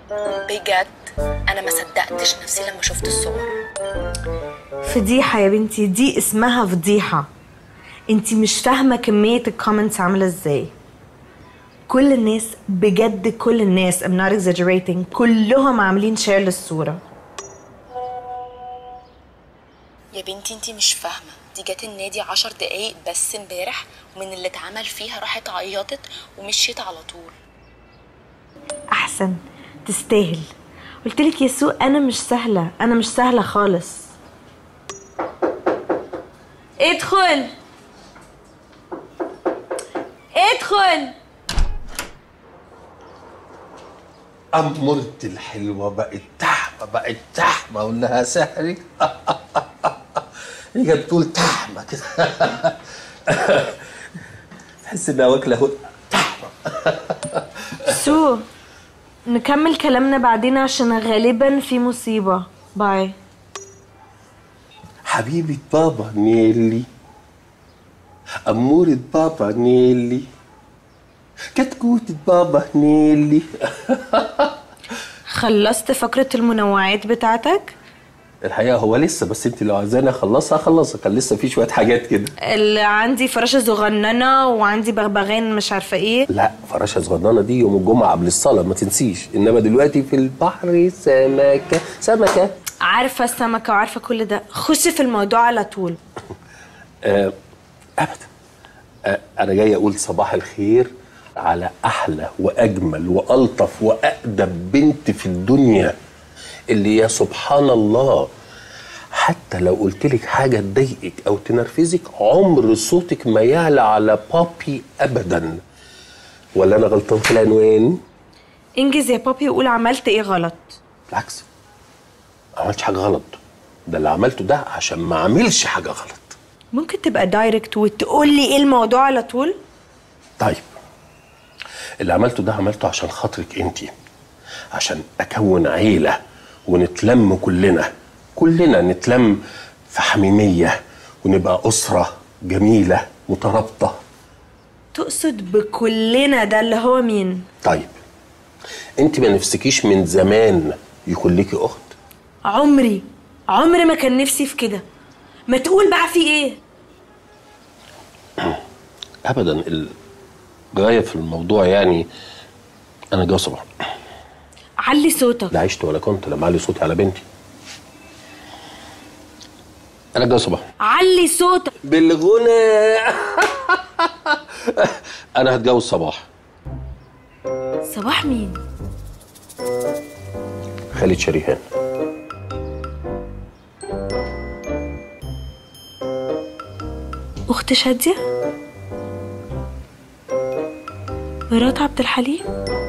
بجد انا ما صدقتش نفسي لما شفت الصور فضيحة يا بنتي دي اسمها فضيحة انتي مش فاهمة كمية الكومنتس عاملة ازاي كل الناس بجد كل الناس I'm not exaggerating كلهم عاملين شير للصورة يا بنتي انتي مش فاهمه دي جت النادي عشر دقايق بس امبارح ومن اللي اتعمل فيها راحت عيطت ومشيت على طول احسن تستاهل قلتلك يا سو انا مش سهلة انا مش سهلة خالص ادخل ادخل أمرت الحلوة بقت تحمة بقت تحمة أقول لها سحري هي كانت بتقول تحمة كده تحس إنها واكلة هو سو نكمل كلامنا بعدين عشان غالبا في مصيبة باي حبيبة بابا نيلي أمورة بابا نيلي كتكوتة بابا نيلي خلصت فقرة المنوعات بتاعتك الحقيقة هو لسه بس انت لو عايزاني اخلصها اخلصها كان لسه في شوية حاجات كده اللي عندي فراشة صغننة وعندي بغبغان مش عارفة ايه لا فراشة صغننة دي يوم الجمعة قبل الصلاة ما تنسيش انما دلوقتي في البحر سمكة سمكة عارفة السمكة وعارفة كل ده خشي في الموضوع على طول آه ابدا آه انا جاي اقول صباح الخير على احلى واجمل والطف واقدم بنت في الدنيا اللي يا سبحان الله حتى لو قلت لك حاجه تضايقك او تنرفزك عمر صوتك ما يعلى على بابي ابدا ولا انا غلطان في العنوان انجز يا بابي وقول عملت ايه غلط بالعكس ما عملتش حاجه غلط ده اللي عملته ده عشان ما اعملش حاجه غلط ممكن تبقى دايركت وتقول لي ايه الموضوع على طول طيب اللي عملته ده عملته عشان خاطرك انت عشان اكون عيله ونتلم كلنا كلنا نتلم في حميميه ونبقى اسره جميله مترابطه تقصد بكلنا ده اللي هو مين طيب انت ما نفسكيش من زمان يكون ليكي اخت عمري عمري ما كان نفسي في كده ما تقول بقى في ايه ابدا الغايه في الموضوع يعني انا جاي صباح علي صوتك لا عشت ولا كنت لما علي صوتي على بنتي انا جاي صباح علي صوتك بالغنى انا هتجوز صباح صباح مين خالد شريهان اخت شادية مرات عبد الحليم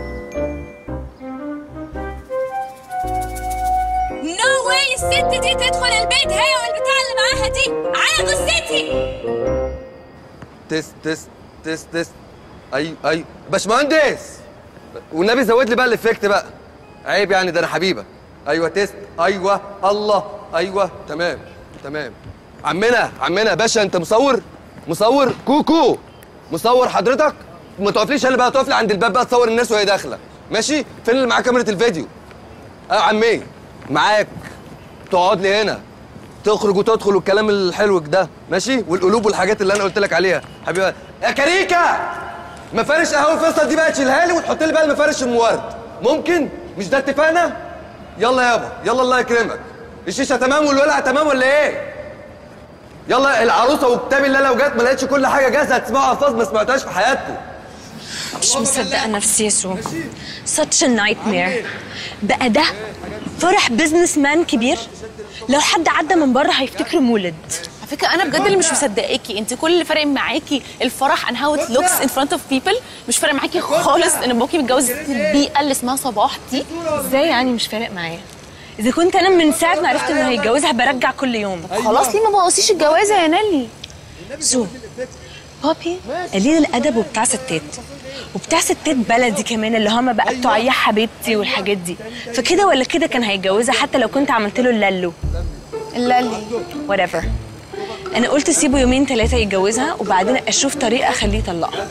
نو واي الست دي تدخل البيت هي والبتاع اللي معاها دي على جثتي تست تست تست تست ايوه ايوه باشمهندس والنبي زود لي بقى الافكت بقى عيب يعني ده انا حبيبك ايوه تست ايوه الله ايوه تمام تمام عمنا عمنا باشا انت مصور مصور كوكو مصور حضرتك ما تقفليش انا بقى تقف لي عند الباب بقى تصور الناس وهي داخله ماشي فين اللي معاه كاميرا الفيديو اه يا عمي معاك تقعد لي هنا تخرج وتدخل والكلام الحلو ده ماشي والقلوب والحاجات اللي انا قلت لك عليها حبيبي يا كريكه مفارش قهوه فيصل دي بقى تشيلها لي وتحط لي بقى المفارش ام ورد ممكن مش ده اتفقنا يلا يابا يلا الله يكرمك الشيشه تمام والولعه تمام ولا ايه يلا العروسه وكتاب الله لو جت ما لقيتش كل حاجه جاهزه هتسمعوا الفاظ ما سمعتهاش في حياتكم مش مصدقة نفسي يسوع such a nightmare بقى ده فرح بزنس مان كبير لو حد عدى من بره هيفتكره مولد على فكره انا بجد اللي مش مصدقاكي انت كل اللي فارق معاكي الفرح and how it looks in front of people مش فارق معاكي خالص ان باباكي متجوز البيئه اللي اسمها صباح دي ازاي يعني مش فارق معايا اذا كنت انا من ساعه ما عرفت انه هيتجوزها برجع كل يوم خلاص ليه ما بوظيش الجوازه يا نالي سو بابي قليل الادب وبتاع ستات وبتاع ستات بلدي كمان اللي هما بقى بتوع يا حبيبتي والحاجات دي فكده ولا كده كان هيتجوزها حتى لو كنت عملت له اللالو اللالي whatever انا قلت سيبه يومين ثلاثه يتجوزها وبعدين اشوف طريقه اخليه يطلقها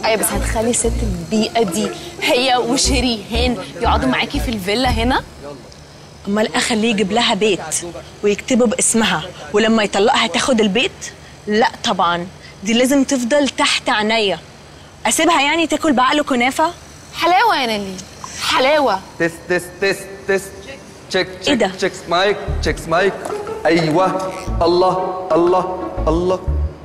ايوه بس هتخلي ست البيئه دي هي وشريهان يقعدوا معاكي في الفيلا هنا امال اخليه يجيب لها بيت ويكتبه باسمها ولما يطلقها تاخد البيت لا طبعا دي لازم تفضل تحت عينيا اسيبها يعني تاكل بعقله كنافه حلاوه يا نيلي حلاوه تست تست تست تست تشيك إيه تشيك ده؟ تشيك مايك تشيك مايك ايوه الله الله الله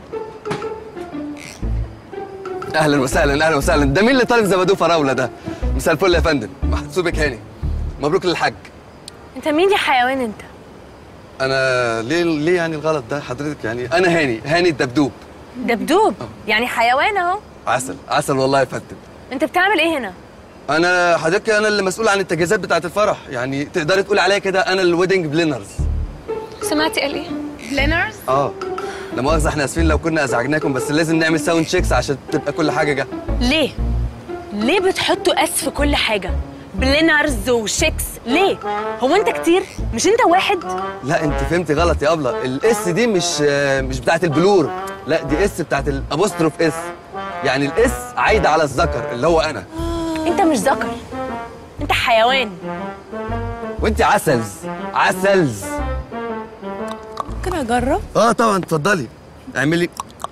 اهلا وسهلا اهلا وسهلا ده مين اللي طالب زبادو فراوله ده مساء الفل يا فندم محسوبك هاني مبروك للحاج انت مين يا حيوان انت انا ليه ليه يعني الغلط ده حضرتك يعني انا هاني هاني الدبدوب دبدوب يعني حيوان اهو عسل عسل والله يا فندم انت بتعمل ايه هنا انا حضرتك انا اللي مسؤول عن التجهيزات بتاعه الفرح يعني تقدري تقولي عليا كده انا الويدنج بلينرز سمعتي قال ايه بلينرز اه لا مؤاخذه احنا اسفين لو كنا ازعجناكم بس لازم نعمل ساوند تشيكس عشان تبقى كل حاجه جاهزه ليه ليه بتحطوا اس في كل حاجه بلينرز وشيكس ليه هو انت كتير مش انت واحد لا انت فهمتي غلط يا ابله الاس دي مش آه، مش بتاعه البلور لا دي اس بتاعه الابوستروف اس يعني الاس عايده على الذكر اللي هو انا انت مش ذكر انت حيوان وانت عسلز عسلز ممكن اجرب اه طبعا اتفضلي اعملي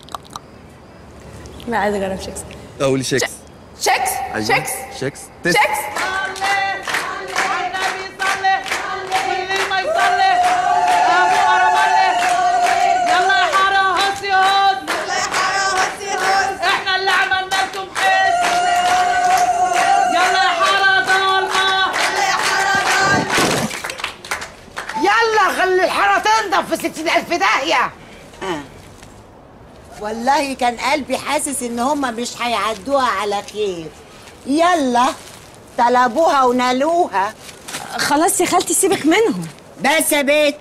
لا عايزه اجرب شيكس قولي شيكس شيكس أيوة. شيكس شيكس تست. شيكس النبي يصلي واللي ما يصلي ابو ارمله يلا يا حاره هسي هس احنا اللي عملنا لكم حس يلا يا حاره ضلمه يلا خلي الحارة تنضف في ستين ألف داهية والله كان قلبي حاسس ان هما مش هيعدوها على خير يلا طلبوها ونالوها خلاص يا خالتي سيبك منهم بس يا بيت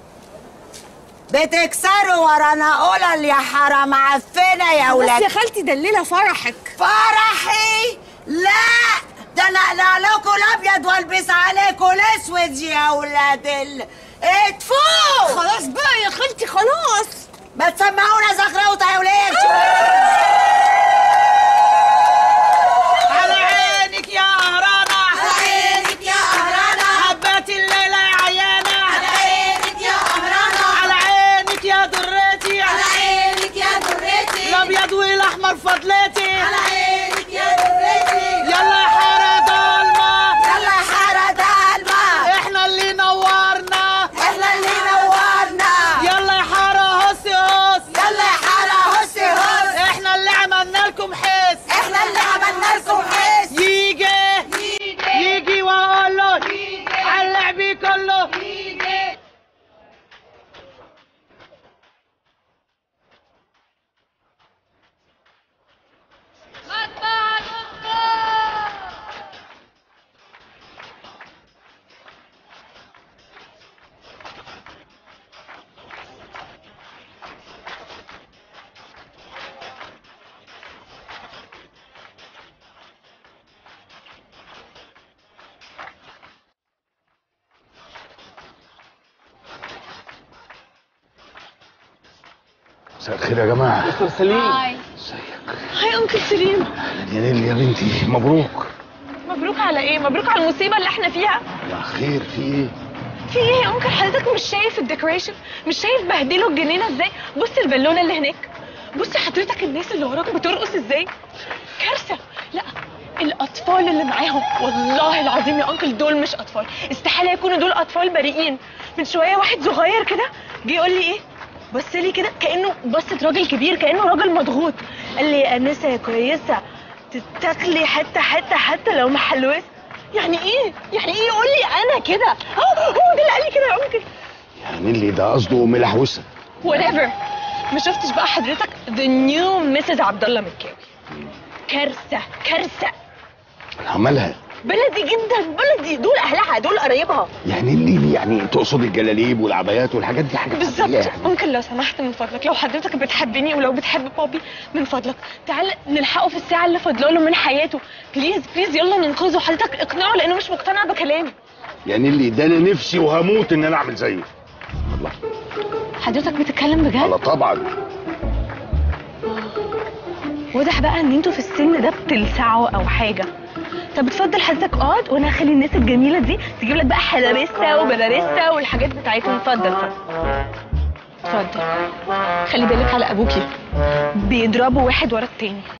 بتكسروا ورانا قلل يا حرام عفنة يا بس ولاد يا خالتي دليلة فرحك فرحي لا ده انا اقلع لكم الابيض والبس عليكم الاسود يا ولاد ال اتفوا خلاص بقى يا خالتي خلاص ما تسمعونا زخرفة يا ولاد على عينك يا قهرانه على عينك يا قهرانة حبات الليله يا عيانه على عينك يا قهرانة على عينك يا درتي على عينك يا درتي الابيض والاحمر فضلتي على عينك يا درتي يلا يا حاره ضلمه يلا يا حارة دلمة احنا اللي نورنا احنا اللي نورنا يلا يا حاره هسي هس يلا يا حارة هسي هس احنا اللي عملنا لكم حس احنا اللي عملنا لكم حس يجي يجي واقول له علق بيه كله مساء الخير يا جماعة مستر سليم هاي هاي انكل سليم يا نيل يا بنتي مبروك مبروك على ايه مبروك على المصيبة اللي احنا فيها يا خير في ايه في ايه يا انكل حضرتك مش شايف الديكوريشن مش شايف بهدلوا الجنينة ازاي بص البالونة اللي هناك بص حضرتك الناس اللي وراك بترقص ازاي كارثة لا الاطفال اللي معاهم والله العظيم يا انكل دول مش اطفال استحاله يكونوا دول اطفال بريئين من شويه واحد صغير كده جه يقول لي ايه بص لي كده كانه بصت راجل كبير كانه راجل مضغوط قال لي يا انسه يا كويسه تتاكلي حته حته حتى لو محلوسه يعني ايه يعني ايه يقول لي انا كده اه هو ده اللي قال لي كده يا انكل يا نيلي ده قصده ملحوسة whatever ما شفتش بقى حضرتك the new Mrs. عبد الله مكاوي كارثه كارثه عملها بلدي جدا بلدي دول اهلها دول قرايبها يا نيلي يعني تقصد الجلاليب والعبايات والحاجات دي حاجات بالظبط عادية يعني. ممكن لو سمحت من فضلك لو حضرتك بتحبني ولو بتحب بابي من فضلك تعال نلحقه في الساعه اللي فاضله له من حياته بليز بليز يلا ننقذه حضرتك اقنعه لانه مش مقتنع بكلامي يا نيلي ده انا نفسي وهموت ان انا اعمل زيه الله حضرتك بتتكلم بجد الله طبعا واضح بقى ان انتوا في السن ده بتلسعوا او حاجه طب اتفضل حضرتك اقعد وانا هخلي الناس الجميله دي تجيب لك بقى حلبسه وبلارسه والحاجات بتاعتهم اتفضل اتفضل اتفضل خلي بالك على ابوكي بيضربوا واحد ورا التاني